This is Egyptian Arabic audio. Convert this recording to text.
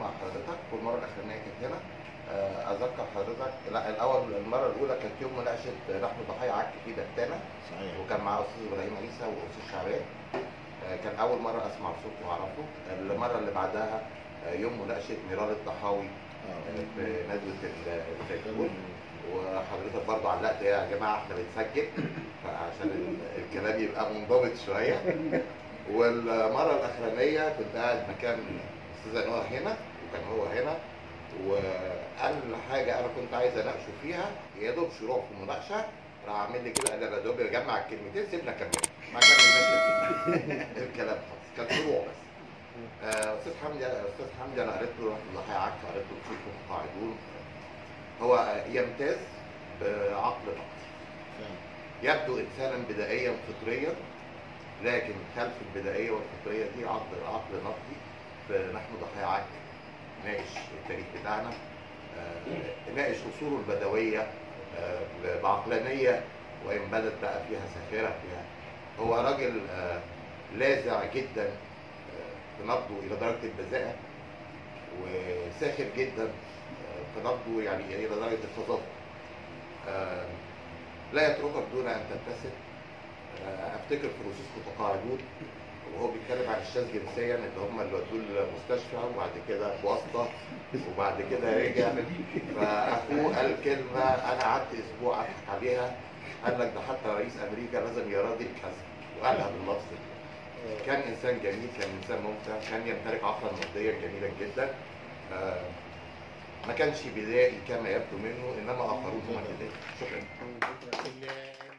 مع حضرتك والمره الاخرانيه كانت هنا آه، اذكر حضرتك لا الاول المره الاولى كانت يوم مناقشه نحن ضحايا عك في دكتانه صحيح وكان معاه استاذ ابراهيم عيسى واستاذ شعبان آه، كان اول مره اسمع صوته واعرفه المره اللي بعدها آه، يوم مناقشه ميرال الضحاوي آه، في ندوه ال- الزيتون وحضرتك برضه علقت يا جماعه احنا بنسجل فعشان ال- الكلام يبقى منضبط شويه والمره الاخرانيه كنت قاعد مكان استاذه نوى هنا وكان هو هنا وقال حاجه انا كنت عايز اناقشه فيها يا دوب شروع في المناقشه راح عامل لي كده انا بدوب اجمع الكلمتين سيبنا كمل ما كملناش الكلام خالص كان شروع بس آه، استاذ حمدي استاذ حمدي انا قريت له رحمه الله عكس قريت له كتير متقاعدون هو آه، يمتاز بعقل نقدي فعلا. يبدو انسانا بدائيا فطريا لكن خلف البدائيه والفطريه دي عقل عقل نقدي في نحن ضحايا عك ناقش التاريخ بتاعنا آه، ناقش اصوله البدويه آه، بعقلانيه وان بدت بقى فيها ساخره فيها هو راجل آه، لاذع جدا آه، في نقده الى درجه البذاءه وساخر جدا آه، في نقده يعني الى درجه التذوق آه، لا يتركك دون ان تبتسم آه، افتكر في رصوص متقاعدون وهو بيتكلم عن الشاذ جنسيا اللي هم اللي ودوه المستشفى وبعد كده بواسطه وبعد كده رجع فاخوه قال كلمه انا قعدت اسبوع اضحك عليها قال لك ده حتى رئيس امريكا لازم يراضي بكذا وقالها باللفظ ده. كان انسان جميل كان انسان ممتع كان يمتلك عقلا ماديا جميلا جدا آه، ما كانش بدائي كما يبدو منه انما اخرون هم بدائي شكرا شكرا